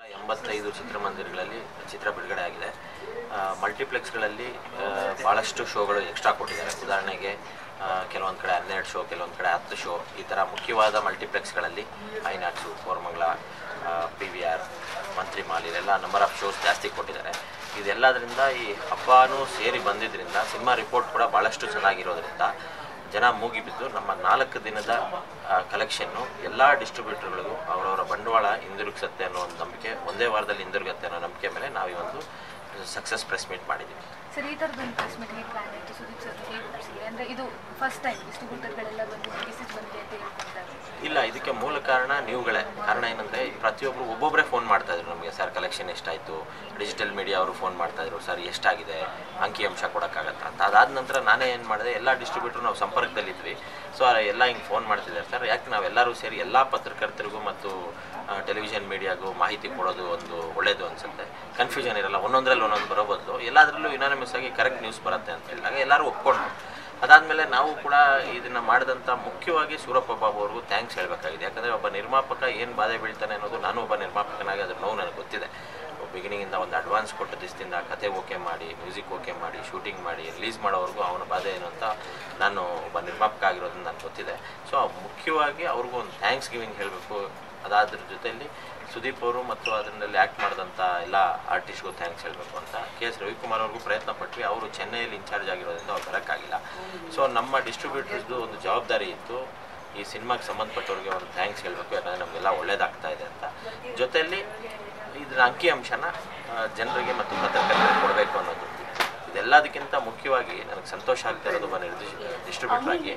ಎಂಬತ್ತೈದು ಚಿತ್ರಮಂದಿರಗಳಲ್ಲಿ ಚಿತ್ರ ಬಿಡುಗಡೆ ಆಗಿದೆ ಮಲ್ಟಿಪ್ಲೆಕ್ಸ್ಗಳಲ್ಲಿ ಭಾಳಷ್ಟು ಶೋಗಳು ಎಕ್ಸ್ಟ್ರಾ ಕೊಟ್ಟಿದ್ದಾರೆ ಉದಾಹರಣೆಗೆ ಕೆಲವೊಂದು ಕಡೆ ಹನ್ನೆರಡು ಶೋ ಕೆಲವೊಂದು ಕಡೆ ಹತ್ತು ಶೋ ಈ ಥರ ಮುಖ್ಯವಾದ ಮಲ್ಟಿಪ್ಲೆಕ್ಸ್ಗಳಲ್ಲಿ ಐನಾಕ್ಸು Koramangala P V R Mantri mall ಇದೆಲ್ಲ ನಂಬರ್ ಆಫ್ ಶೋಸ್ ಜಾಸ್ತಿ ಕೊಟ್ಟಿದ್ದಾರೆ ಇದೆಲ್ಲದರಿಂದ ಈ ಹಬ್ಬನೂ ಸೇರಿ ಬಂದಿದ್ದರಿಂದ ಸಿನಿಮಾ ರಿಪೋರ್ಟ್ ಕೂಡ ಭಾಳಷ್ಟು ಚೆನ್ನಾಗಿರೋದ್ರಿಂದ ಜನ ಮೂಗಿಬಿದ್ದು ನಮ್ಮ ನಾಲ್ಕು ದಿನದ ಕಲೆಕ್ಷನ್ನು ಎಲ್ಲ ಡಿಸ್ಟ್ರಿಬ್ಯೂಟರ್ಗಳಿಗೂ ಅವರವರ ಬಂಡವಾಳ ಹಿಂದಿರುಗಿಸುತ್ತೆ ಅನ್ನೋ ಒಂದು ನಂಬಿಕೆ ಒಂದೇ ವಾರದಲ್ಲಿ ಹಿಂದಿರುಗುತ್ತೆ ಅನ್ನೋ ನಂಬಿಕೆ ಮೇಲೆ ನಾವು ಈ ಒಂದು ಸಕ್ಸಸ್ ಪ್ರೆಸ್ ಮೀಟ್ ಮಾಡಿದ್ದೀವಿ ಸರ್ ಈ ಥರದೊಂದು ಪ್ರೆಸ್ ಮೀಟ್ ಹೇಗೆ ಪ್ಲಾನ್ ಆಯಿತು ಸುದೀಪ್ ಸರ್ ಹೇಗೆ ಒಪ್ಸಿದ್ರೆ ಅಂದರೆ ಇದು ಫಸ್ಟ್ ಟೈಮ್ ಡಿಸ್ಟ್ರಿಬ್ಯೂಟರ್ಗಳೆಲ್ಲ ಬಂದು ಮೆಸೇಜ್ ಬಂದಿದೆ ಅಂತ ಹೇಳ್ಕೊಂತಾರೆ ಇಲ್ಲ ಇದಕ್ಕೆ ಮೂಲ ಕಾರಣ ನೀವುಗಳೇ ಕಾರಣ ಏನಂದರೆ ಪ್ರತಿಯೊಬ್ಬರು ಒಬ್ಬೊಬ್ಬರೇ ಫೋನ್ ಮಾಡ್ತಾ ಇದ್ರು ನಮಗೆ ಸರ್ ಕಲೆಕ್ಷನ್ ಎಷ್ಟಾಯಿತು ಡಿಜಿಟಲ್ ಮೀಡಿಯಾ ಅವರು ಫೋನ್ ಮಾಡ್ತಾ ಇದ್ರು ಸರ್ ಎಷ್ಟಾಗಿದೆ ಅಂಕಿಅಂಶ ಕೊಡೋಕ್ಕಾಗತ್ತಾ ಅಂತ ಅದಾದ ನಂತರ ನಾನೇ ಏನು ಮಾಡಿದೆ ಎಲ್ಲ ಡಿಸ್ಟ್ರಿಬ್ಯೂಟರ್ ನಾವು ಸಂಪರ್ಕದಲ್ಲಿದ್ವಿ ಸೊ ಎಲ್ಲ ಹಿಂಗೆ ಫೋನ್ ಮಾಡ್ತಿದ್ದಾರೆ ಸರ್ ಯಾಕೆ ನಾವೆಲ್ಲರೂ ಸೇರಿ ಎಲ್ಲ ಪತ್ರಕರ್ತರಿಗೂ ಮತ್ತು ಟೆಲಿವಿಷನ್ ಮೀಡಿಯಾಗೂ ಮಾಹಿತಿ ಕೊಡೋದು ಒಂದು ಒಳ್ಳೆಯದು ಅನಿಸುತ್ತೆ ಕನ್ಫ್ಯೂಷನ್ ಇರಲ್ಲ ಒಂದೊಂದರಲ್ಲಿ ಒಂದೊಂದು ಬರೋ ಬದಲು ಎಲ್ಲದರಲ್ಲೂ ಯುನಾನಿಮಸ್ ಆಗಿ ಕರೆಕ್ಟ್ ನ್ಯೂಸ್ ಬರುತ್ತೆ ಅಂತ ಹೇಳಿದಾಗ ಎಲ್ಲರೂ ಒಪ್ಕೊಂಡು ಅದಾದಮೇಲೆ ನಾವು ಕೂಡ ಇದನ್ನು ಮಾಡಿದಂಥ ಮುಖ್ಯವಾಗಿ ಸೂರಪ್ಪ ಬಾಬು ಅವ್ರಿಗೂ ಥ್ಯಾಂಕ್ಸ್ ಹೇಳಬೇಕಾಗಿದೆ ಯಾಕಂದರೆ ಒಬ್ಬ ನಿರ್ಮಾಪಕ ಏನು ಬಾಧೆ ಬೀಳ್ತಾನೆ ಅನ್ನೋದು ನಾನು ಒಬ್ಬ ನಿರ್ಮಾಪಕನಾಗಿ ಅದ್ರ ನೋವು ನನಗೆ ಗೊತ್ತಿದೆ ಬಿಗಿನಿಂಗಿಂದ ಒಂದು ಅಡ್ವಾನ್ಸ್ ಕೊಟ್ಟ ದಿವಸದಿಂದ ಕತೆ ಓಕೆ ಮಾಡಿ ಮ್ಯೂಸಿಕ್ ಓಕೆ ಮಾಡಿ ಶೂಟಿಂಗ್ ಮಾಡಿ ರಿಲೀಸ್ ಮಾಡೋವರೆಗೂ ಅವನ ಬಾಧೆ ಏನು ಅಂತ ನಾನು ಒಬ್ಬ ನಿರ್ಮಾಪಕ ಆಗಿರೋದ್ರಿಂದ ನನಗೆ ಗೊತ್ತಿದೆ ಸೊ ಮುಖ್ಯವಾಗಿ ಅವ್ರಿಗೂ ಒಂದು ಥ್ಯಾಂಕ್ಸ್ ಗಿವಿಂಗ್ ಹೇಳಬೇಕು ಅದಾದ್ರ ಜೊತೆಯಲ್ಲಿ ಸುದೀಪ್ ಅವರು ಮತ್ತು ಅದರಲ್ಲಿ ಆ್ಯಕ್ಟ್ ಮಾಡಿದಂಥ ಎಲ್ಲ ಆರ್ಟಿಸ್ಟ್ಗೂ ಥ್ಯಾಂಕ್ಸ್ ಹೇಳಬೇಕು ಅಂತ ಕೆ ಎಸ್ ರವಿಕುಮಾರ್ ಅವ್ರಿಗೂ ಪ್ರಯತ್ನ ಪಟ್ವಿ ಅವರು ಚೆನ್ನೈಯಲ್ಲಿ ಇನ್ಚಾರ್ಜ್ ಆಗಿರೋದ್ರಿಂದ ಅವ್ರು ಬರೋಕ್ಕಾಗಿಲ್ಲ ಸೊ ನಮ್ಮ ಡಿಸ್ಟ್ರಿಬ್ಯೂಟರ್ಸ್ದು ಒಂದು ಜವಾಬ್ದಾರಿ ಇತ್ತು ಈ ಸಿನಿಮಾಗೆ ಸಂಬಂಧಪಟ್ಟವ್ರಿಗೆ ಒಂದು ಥ್ಯಾಂಕ್ಸ್ ಹೇಳಬೇಕು ಯಾಕಂದರೆ ನಮಗೆಲ್ಲ ಒಳ್ಳೇದಾಗ್ತಾ ಇದೆ ಅಂತ ಜೊತೆಯಲ್ಲಿ ಇದರ ಅಂಕಿಅಂಶನ ಜನರಿಗೆ ಮತ್ತು ಪತ್ರಕರ್ತರಿಗೆ ಕೊಡಬೇಕು ಅನ್ನೋದು ಇದೆಲ್ಲದಕ್ಕಿಂತ ಮುಖ್ಯವಾಗಿ ನನಗೆ ಸಂತೋಷ ಆಗ್ತಾ ಇರೋದು ಒಬ್ಬ ನಿರ್ದೇಶ ಡಿಸ್ಟ್ರಿಬ್ಯೂಟರ್ ಆಗಿ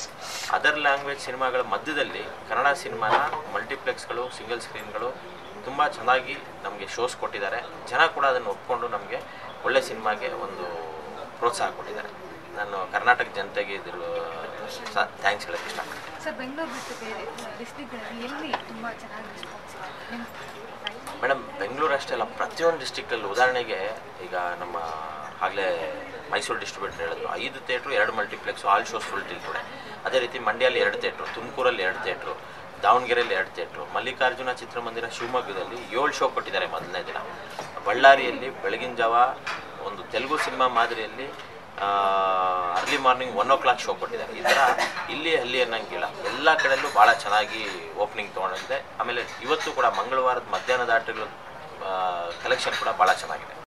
ಅದರ್ ಲ್ಯಾಂಗ್ವೇಜ್ ಸಿನಿಮಾಗಳ ಮಧ್ಯದಲ್ಲಿ ಕನ್ನಡ ಸಿನಿಮಾನ ಮಲ್ಟಿಪ್ಲೆಕ್ಸ್ಗಳು ಸಿಂಗಲ್ ಸ್ಕ್ರೀನ್ಗಳು ತುಂಬ ಚೆನ್ನಾಗಿ ನಮಗೆ ಶೋಸ್ ಕೊಟ್ಟಿದ್ದಾರೆ ಜನ ಕೂಡ ಅದನ್ನು ಒಪ್ಕೊಂಡು ನಮಗೆ ಒಳ್ಳೆ ಸಿನಿಮಾಗೆ ಒಂದು ಪ್ರೋತ್ಸಾಹ ಕೊಟ್ಟಿದ್ದಾರೆ ನಾನು ಕರ್ನಾಟಕ ಜನತೆಗೆ ಇದ್ರ ಥ್ಯಾಂಕ್ಸ್ ಹೇಳೋಕ್ಕೆ ಇಷ್ಟಪಡ್ತೀನಿ ಸರ್ ಬೆಂಗಳೂರು ಬಿಟ್ಟು ಬೇರೆ ಡಿಸ್ಟ್ರಿಕ್ಟ್ಗಳಲ್ಲಿ ಎಲ್ಲಿ ತುಂಬ ಚೆನ್ನಾಗಿ ರೆಸ್ಪಾನ್ಸ್ ಇದೆ ನಿಮ್ಮ ಮೇಡಮ್ ಬೆಂಗಳೂರು ಅಷ್ಟೇ ಅಲ್ಲ ಪ್ರತಿಯೊಂದು ಡಿಸ್ಟಿಕಲ್ಲಿ ಉದಾಹರಣೆಗೆ ಈಗ ನಮ್ಮ ಆಗಲೇ ಮೈಸೂರು ಡಿಸ್ಟ್ರಿಬ್ಯೂಟರ್ ಹೇಳಿದ್ರು ಐದು ಥಿಯೇಟ್ರು ಎರಡು multiplex all shows full till today ಅದೇ ರೀತಿ ಮಂಡ್ಯಲ್ಲಿ ಎರಡು ಥಿಯೇಟ್ರು ತುಮಕೂರಲ್ಲಿ ಎರಡು ಥಿಯೇಟ್ರು ದಾವಣಗೆರೆಯಲ್ಲಿ ಎರಡು ಥಿಯೇಟ್ರು ಮಲ್ಲಿಕಾರ್ಜುನ ಚಿತ್ರಮಂದಿರ ಶಿವಮೊಗ್ಗದಲ್ಲಿ ಏಳು ಶೋ ಕೊಟ್ಟಿದ್ದಾರೆ ಮೊದಲನೇ ದಿನ ಬಳ್ಳಾರಿಯಲ್ಲಿ ಬೆಳಗಿನ ಜಾವ ಒಂದು ತೆಲುಗು ಸಿನಿಮಾ ಮಾದರಿಯಲ್ಲಿ early morning one o'clock show ಕೊಟ್ಟಿದ್ದಾರೆ ಈ ಥರ ಇಲ್ಲಿ ಅಲ್ಲಿ ಅನ್ನಂಗಿಲ್ಲ ಎಲ್ಲ ಕಡೆಯಲ್ಲೂ ಭಾಳ ಚೆನ್ನಾಗಿ ಓಪನಿಂಗ್ ತೊಗೊಂಡಿದೆ ಆಮೇಲೆ ಇವತ್ತು ಕೂಡ ಮಂಗಳವಾರದ ಮಧ್ಯಾಹ್ನದ ಆಟಗಳು ಕಲೆಕ್ಷನ್ ಕೂಡ ಭಾಳ ಚೆನ್ನಾಗಿದೆ